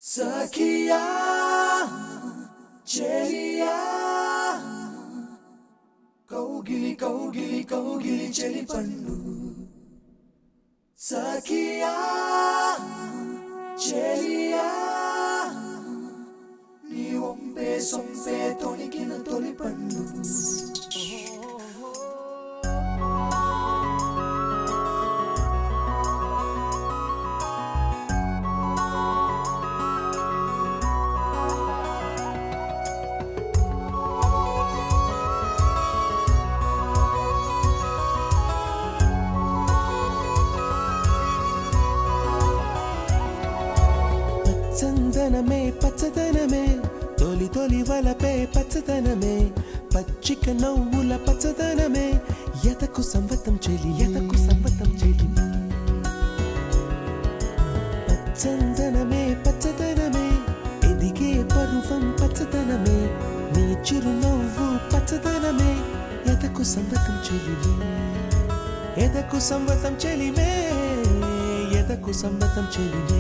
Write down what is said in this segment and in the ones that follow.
సఖియా చెలియా కౌగిలి కౌగిలి కౌగిలి చెలి పండు సఖియా చెలియా నీ ఒంపే సొంపే తొణికిన తొలి పండు పచ్చందనమే పచ్చదనమే తొలి తొలి వలపే పచ్చదనమే పచ్చిక నవ్వుల పచ్చదనమే ఎతకు సంవతం చెలి ఎతకు సంవతం చెలి పచ్చందనమే పచ్చదనమే ఎదిగే పరువం పచ్చదనమే నీ చిరునవ్వు పచ్చదనమే ఎతకు సంవతం చెలివే ఎదకు సంవతం చెలివే ఎదకు సంవతం చెలివే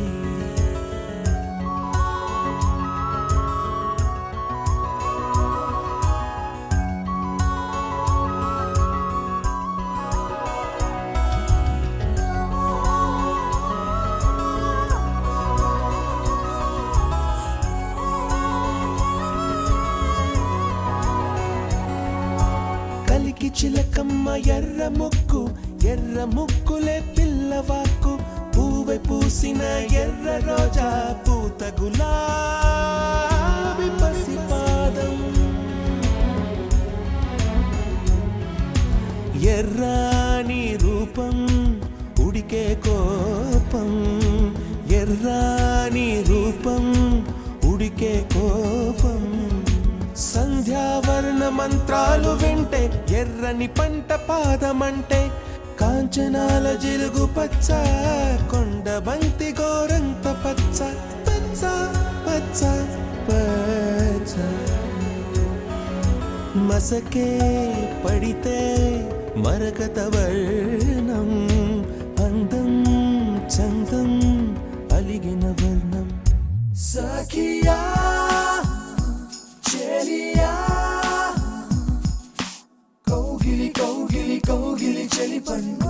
కలికి చిలకమ్మ ఎర్ర ముక్కు ఎర్ర ముక్కులే పిల్లవాకు పూవె పూసిన ఎర్ర రోజా పూత గులాబీ పసిపాదం ఎర్రాని రూపం ఉడికే కోపం ఎర్రాని రూపం ఉడికే కోపం సంధ్యావర్ణ మంత్రాలు వింటే ఎర్రని పంట పాదమంటే కాంచనాల జిలుగు పచ్చ కొండ బంతి గోరంత పచ్చ పచ్చ పచ్చ పచ్చ మసకే పడితే మరకత వర్ణం అందం చందం అలిగిన వర్ణం సఖియా చెలియా కౌగిలి కౌగిలి కౌగిలి చెలి పండు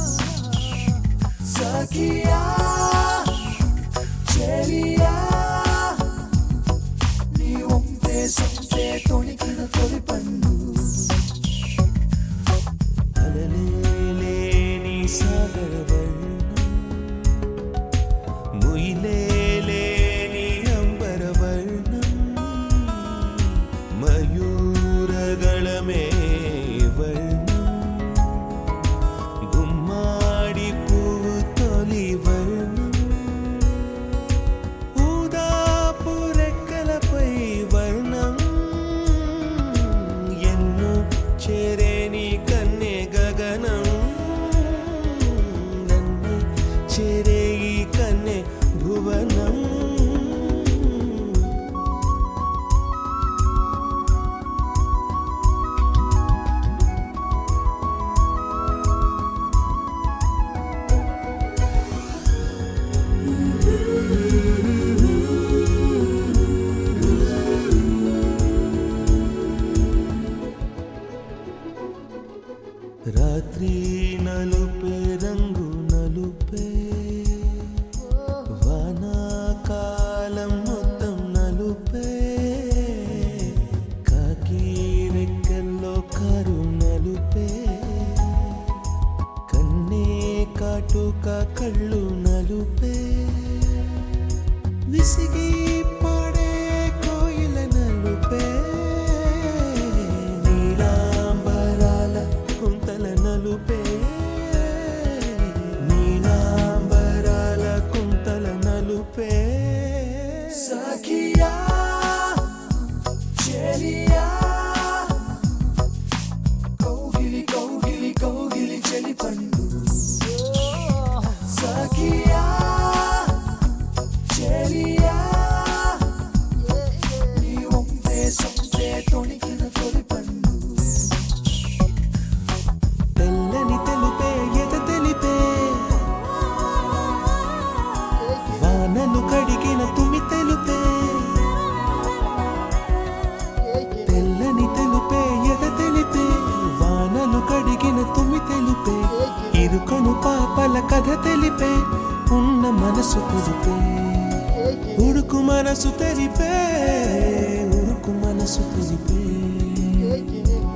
సఖియా చెలియా నీ ఒంపే సొంపే తొణికిన తొలి పండు అలలేని సాగర వర్ణం ముయిలేని అంబర వర్ణం మయూరగళమే వర్ణం గుమ్మాడి పువ్వు తొలి వర్ణం ఊదాపు రెక్కలపై వర్ణం ఎన్ను చేరేని కన్నె గగనం నన్ను చేరే ఈ కన్నె భువనం రాత్రి నలుపే రంగు నలుపే వానాకాలం మొత్తం నలుపే కాకి రెక్కల్లో కారు నలుపే కన్నే కాటుక కళ్ళు నలుపే విసిగి పాడే కోయిల నలుపే నీలాంబరాల కుంతల నలుపే నీలాంబరాల కుంతల నలుపే సఖియా చెలియా కౌగిలి కౌగిలి కౌగిలి చెలి పండు సఖియా చెలియా నీ ఒంపే సొంపే తొణికిన తొలి పండు తెల్లని తెలుపే ఎద తెలిపే వానలు కడిగిన తుమి తెలు మనసు తెలిపే ఉరుకు మనసు తెలిపే